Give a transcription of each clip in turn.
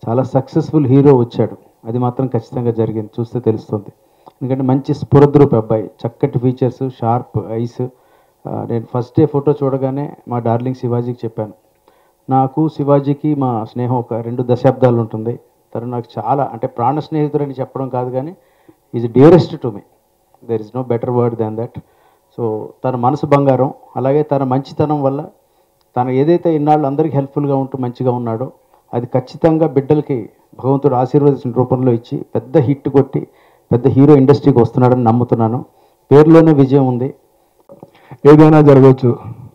చాలా successful hero వచ్చాడు అది మాత్రం ఖచ్చితంగా జరిగింది చూస్తే తెలుస్తుంది ఎందుకంటే మంచి స్ఫురద్రూప్ అబ్బాయి చక్కటి ఫీచర్స్ షార్ప్ ఐస్ నేను ఫస్ట్ డే ఫోటో చూడగానే మా డార్లింగ్ శివాజీకి చెప్పాను నాకు శివాజీకి మా స్నేహం ఒక రెండు దశాబ్దాలు ఉంటుంది తను నాకు చాలా అంటే ప్రాణ స్నేహితుడని చెప్పడం కాదు కానీ is dearest to me there is no better word than that so తన మనసు బంగారం అలాగే తన మంచితనం వల్ల తను ఏదైతే ఇన్నాళ్ళు అందరికీ హెల్ప్ఫుల్గా ఉంటూ మంచిగా ఉన్నాడో అది ఖచ్చితంగా బిడ్డలకి భగవంతుడు ఆశీర్వదించిన రూపంలో ఇచ్చి పెద్ద హిట్ కొట్టి పెద్ద హీరో ఇండస్ట్రీకి వస్తున్నాడని నమ్ముతున్నాను పేరులోనే విజయం ఉంది ఏదైనా జరగవచ్చు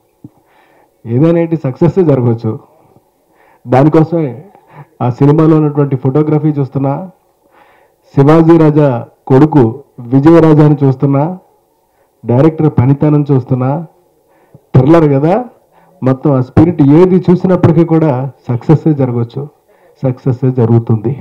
ఏదైనా ఏంటి సక్సెస్ జరగవచ్చు దానికోసమే ఆ సినిమాలో ఉన్నటువంటి ఫోటోగ్రఫీ చూస్తున్నా శివాజీ రాజా కొడుకు విజయరాజాని చూస్తున్నా డైరెక్టర్ పనితనం చూస్తున్నా థ్రిల్లర్ కదా మొత్తం ఆ స్పిరిట్ ఏది చూసినప్పటికీ కూడా సక్సెస్ జరగవచ్చు సక్సెస్ జరుగుతుంది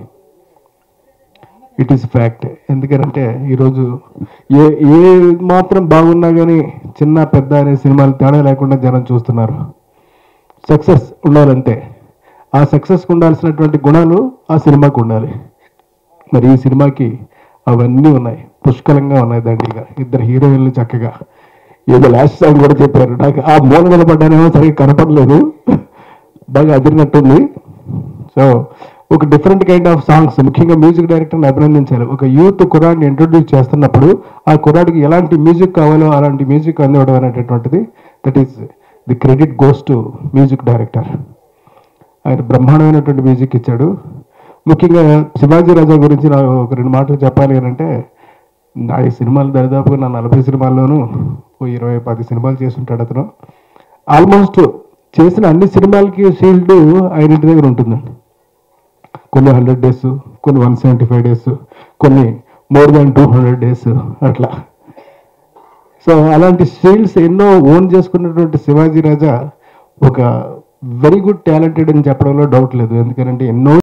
ఇట్ ఈస్ ఫ్యాక్ట్ ఎందుకంటే ఈరోజు ఏ ఏ మాత్రం బాగున్నా కానీ చిన్న పెద్ద అనే సినిమాలు తేడా లేకుండా జనం చూస్తున్నారు సక్సెస్ ఉండాలంటే ఆ సక్సెస్కి ఉండాల్సినటువంటి గుణాలు ఆ సినిమాకు ఉండాలి మరి ఈ సినిమాకి అవన్నీ ఉన్నాయి పుష్కలంగా ఉన్నాయి దండిగా ఇద్దరు హీరోయిన్లు చక్కగా ఏదో లాస్ట్ సాంగ్ కూడా చెప్పారు నాకు ఆ మూల నిలబడ్డానేమో సరిగ్గా కనపడలేదు బాగా అదిరినట్టుంది సో ఒక డిఫరెంట్ కైండ్ ఆఫ్ సాంగ్స్ ముఖ్యంగా మ్యూజిక్ డైరెక్టర్ని అభినందించాలి ఒక యూత్ కురాడ్ని ఇంట్రొడ్యూస్ చేస్తున్నప్పుడు ఆ కురాడ్కి ఎలాంటి మ్యూజిక్ కావాలో అలాంటి మ్యూజిక్ అందివ్వడం అనేటటువంటిది that is the credit goes to music director ఆయన బ్రహ్మాండమైనటువంటి మ్యూజిక్ ఇచ్చాడు ముఖ్యంగా శివాజీ రాజా గురించి నాకు ఒక రెండు మాటలు చెప్పాలి అని అంటే నా ఈ సినిమాలు దరిదాపుగా నా నలభై సినిమాల్లోనూ ఓ ఇరవై పది సినిమాలు చేసి ఉంటాడు అతను ఆల్మోస్ట్ చేసిన అన్ని సినిమాలకి షీల్డ్ ఆయన ఇంటి దగ్గర ఉంటుందండి కొన్ని హండ్రెడ్ డేస్ కొన్ని వన్ సెవెంటీ ఫైవ్ డేస్ కొన్ని more than two hundred days అట్లా సో అలాంటి షీల్డ్స్ ఎన్నో ఓన్ చేసుకున్నటువంటి శివాజీ రాజా ఒక వెరీ గుడ్ టాలెంటెడ్ అని చెప్పడంలో డౌట్ లేదు ఎందుకంటే ఎన్నో